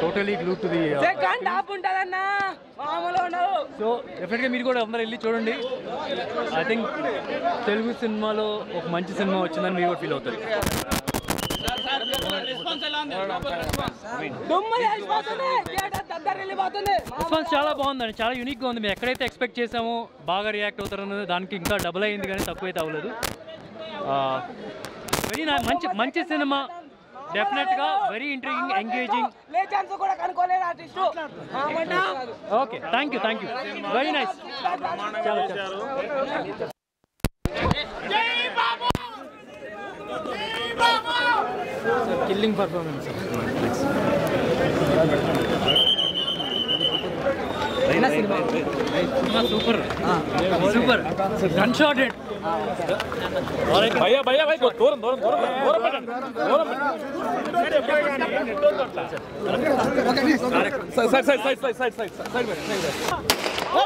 totally glue to the second half ఉంటదన్నా మామూలు ఉండదు సో డెఫినెట్గా మీరు కూడా అందరూ వెళ్ళి చూడండి ఐ థింక్ తెలుగు సినిమాలో ఒక మంచి సినిమా వచ్చిందని మీరు కూడా ఫీల్ అవుతారు దుమ్ము లేచిపోతుంది థియేటర్ దద్దరు వెళ్ళిపోతుంది రెస్పాన్స్ చాలా బాగుందండి చాలా యూనిక్గా ఉంది మేము ఎక్కడైతే ఎక్స్పెక్ట్ చేసామో బాగా రియాక్ట్ అవుతారన్నది దానికి ఇంకా డబుల్ అయింది కానీ తక్కువ అయితే అవ్వలేదు వెరీ మంచి మంచి సినిమా డెఫినెట్గా వెరీ ఇంట్రెస్టింగ్ ఎంగేజింగ్ లేచాన్స్ కూడా కనుక్కోలేదు artist okay thank you thank you very nice చాలా చాలా killing performance super super gun shotted భయ్యా భయ్యా భయ్ దూరం దూరం దూరం దూరం పెట్టండి దూరం side side side side side side side side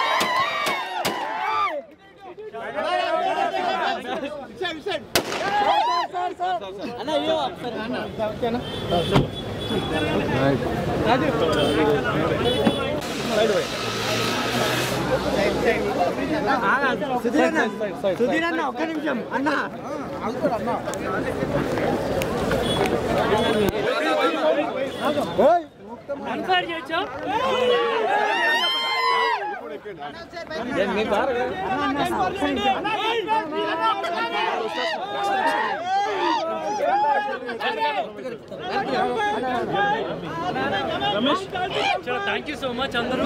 Sudheer అన్న ఒక్క నిమిషం అన్న కన్ఫైర్ చేయొచ్చా రమేష్ చాలా థ్యాంక్ యూ సో మచ్ అందరూ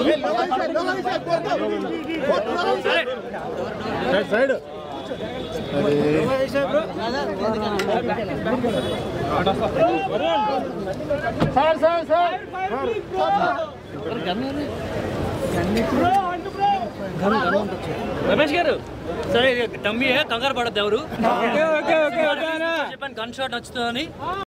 సరే side sir sir sir Ramesh గారు సరే డమ్మీ కంగారు పడద్దు ఎవరు చెప్పాను గన్ షాట్ నచ్చుతుందని